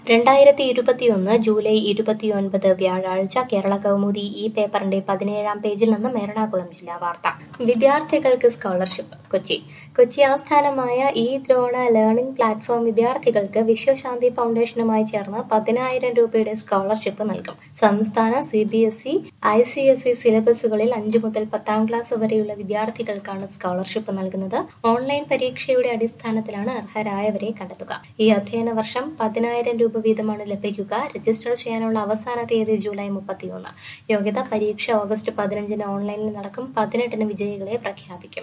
രണ്ടായിരത്തി ഇരുപത്തിയൊന്ന് ജൂലൈ ഇരുപത്തിയൊൻപത് വ്യാഴാഴ്ച കേരള കൗമുദി ഈ പേപ്പറിന്റെ പതിനേഴാം പേജിൽ നിന്നും എറണാകുളം ജില്ലാ വാർത്ത വിദ്യാർത്ഥികൾക്ക് സ്കോളർഷിപ്പ് കൊച്ചി കൊച്ചി ആസ്ഥാനമായ ഈ ദ്രോണ ലേണിംഗ് പ്ലാറ്റ്ഫോം വിദ്യാർത്ഥികൾക്ക് വിശ്വശാന്തി ഫൗണ്ടേഷനുമായി ചേർന്ന് പതിനായിരം രൂപയുടെ സ്കോളർഷിപ്പ് നൽകും സംസ്ഥാന C B S E I C S E സിലബസുകളിൽ അഞ്ചു മുതൽ പത്താം ക്ലാസ് വരെയുള്ള വിദ്യാർത്ഥികൾക്കാണ് സ്കോളർഷിപ്പ് നൽകുന്നത് ഓൺലൈൻ പരീക്ഷയുടെ അടിസ്ഥാനത്തിലാണ് അർഹരായവരെ കണ്ടെത്തുക ഈ അധ്യയന വർഷം പതിനായിരം രൂപ വീതമാണ് ലഭിക്കുക രജിസ്റ്റർ ചെയ്യാനുള്ള അവസാന തീയതി ജൂലൈ മുപ്പത്തിയൊന്ന് യോഗ്യത പരീക്ഷ ഓഗസ്റ്റ് പതിനഞ്ചിന് ഓൺലൈനിൽ നടക്കും പതിനെട്ടിന് വിജയികളെ പ്രഖ്യാപിക്കും